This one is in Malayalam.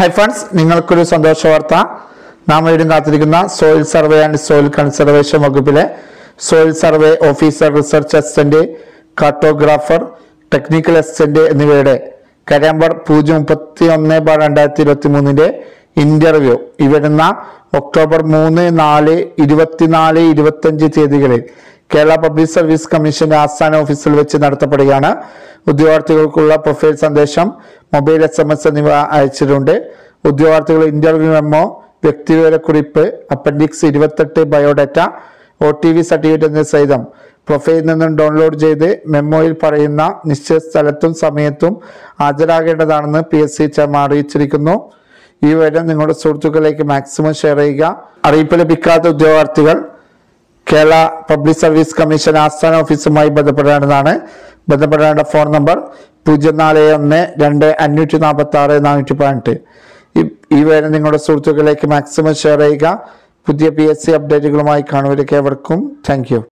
ഹൈ ഫ്രണ്ട്സ് നിങ്ങൾക്കൊരു സന്തോഷ വാർത്ത നാം വീണ്ടും കാത്തിരിക്കുന്ന soil survey and soil conservation വകുപ്പിലെ soil survey officer research assistant cartographer technical assistant എന്നിവയുടെ കരമ്പർ പൂജ്യം മുപ്പത്തി ഒന്ന് ബാർ രണ്ടായിരത്തി ഇരുപത്തി മൂന്നിന്റെ ഇന്റർവ്യൂ ഈ വരുന്ന ഒക്ടോബർ മൂന്ന് നാല് ഇരുപത്തിനാല് ഇരുപത്തഞ്ച് തീയതികളിൽ കേരള പബ്ലിക് സർവീസ് കമ്മീഷന്റെ ആസ്ഥാന ഓഫീസിൽ വെച്ച് നടത്തപ്പെടുകയാണ് ഉദ്യോഗാർത്ഥികൾക്കുള്ള പ്രൊഫൈൽ സന്ദേശം മൊബൈൽ എസ് എം എസ് എന്നിവ അയച്ചിട്ടുണ്ട് ഉദ്യോഗാർത്ഥികൾ ഇന്റർവ്യൂ മെമ്മോ വ്യക്തിവിവരക്കുറിപ്പ് അപ്പൻഡിക്സ് ഇരുപത്തെട്ട് biodata O T V certificate എന്നിവ സഹിതം പ്രൊഫൈലിൽ നിന്നും ഡൗൺലോഡ് ചെയ്ത് മെമ്മോയിൽ പറയുന്ന നിശ്ചിത സ്ഥലത്തും സമയത്തും ഹാജരാകേണ്ടതാണെന്ന് പി എസ് സി ചെയർമാൻ അറിയിച്ചിരിക്കുന്നു ഈ വിവരം നിങ്ങളുടെ സുഹൃത്തുക്കളിലേക്ക് മാക്സിമം ഷെയർ ചെയ്യുക അറിയിപ്പ് ലഭിക്കാത്ത ഉദ്യോഗാർത്ഥികൾ കേരള പബ്ലിക് സർവീസ് കമ്മീഷൻ ആസ്ഥാന ഓഫീസുമായി ബന്ധപ്പെടേണ്ടതാണ് ബന്ധപ്പെടേണ്ട ഫോൺ നമ്പർ പൂജ്യം നാല് ഒന്ന് രണ്ട് അഞ്ഞൂറ്റി നാൽപ്പത്തി ആറ് നാനൂറ്റി പതിനെട്ട് ഈ ഈ വിവരം നിങ്ങളുടെ സുഹൃത്തുക്കളിലേക്ക് മാക്സിമം ഷെയർ ചെയ്യുക പുതിയ പി എസ് സി അപ്ഡേറ്റുകളുമായി കാണുവരേക്ക് ഏവർക്കും താങ്ക് യു